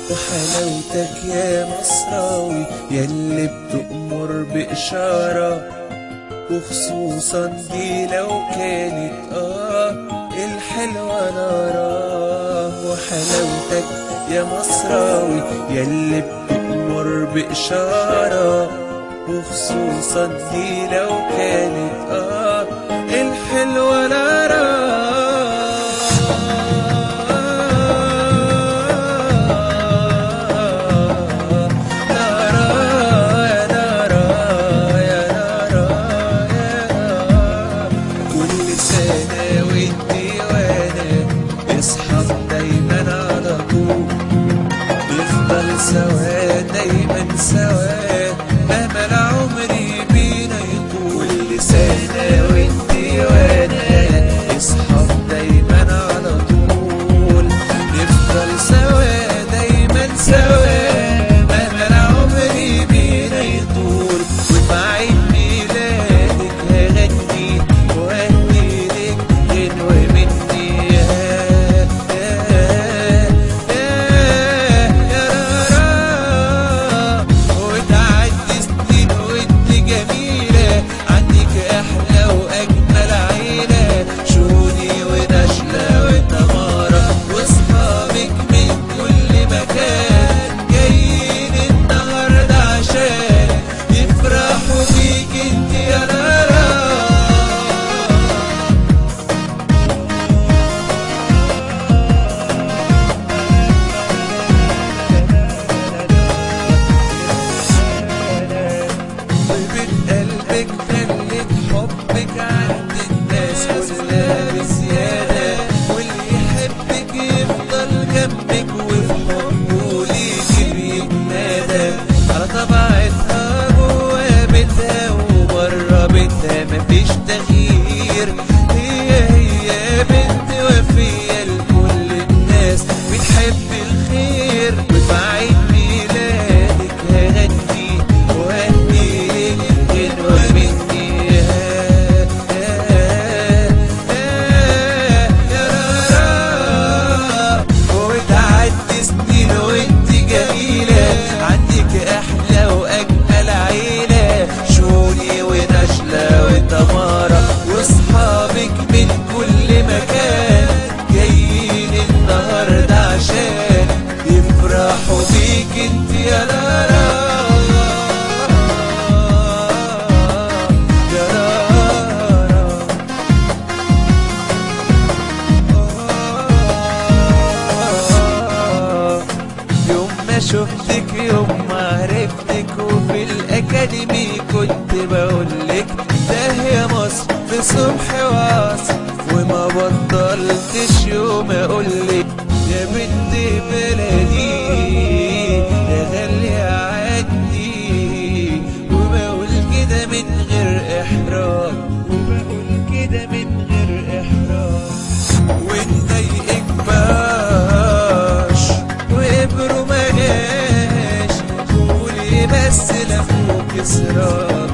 وحلاوتك يا مصراوي ياللي بتأمر بإشارة وخصوصا دي لو كانت اه الحلوة ناراه وحلاوتك يا مصراوي ياللي بتأمر بإشارة وخصوصا دي لو كانت اه الحلوة ناراه ناراه يا ناراه يا ناراه يا ناراه كل سنة وانتي وانا اصحاب دايما على طول نفضل سوا دايما سوا امل عمري بينا يطول كل سنة وانتي وانا اصحاب دايما على طول نفضل سوا دايما سوا امل عمري بينا يطول وفي عيد ميلادك هغني واهدي لك غنوة مني يا يا يا يا رارا وتعدي سنين وانت جميلة عندك أحلى وأجمل عيلة شوني ونشلة وتمارة واصحابك من كل مكان جايين النهاردة عشان يفرحوا بيك انت يا رارا طيبة قلبك خلت حبك عند الناس كلها بزيادة واللي يحبك يفضل جنبك وفي حبه ليكي بيتنادى على طبيعتها جوا بيتها وبره بيتها مفيش تغيير هي هي بنت وفية لكل الناس بتحب الخير وفي عيد ميلادك هغني وأهدي لك غنوة مني يا يا يا يا رارا وتعدي سنين وانت جميلة عندك أحلى وأجمل عيلة شوني ونشلة وتمارة واصحابك من كل مكان جايين النهاردة عشان يفرحوا بيك انت يا لارا يا لارا يوم ما شفتك يوم ما عرفتك وفي الأكاديمي كنت بقولك ده يا مصر في صبح وعصر وما بطلتش يوم أقولك يا بنت بلدي يا غالية عني وبقول كده من غير إحراج وبقول كده من غير إحراج ونضايقك باش وابرو ما جاش قولي بس لفوك اسراء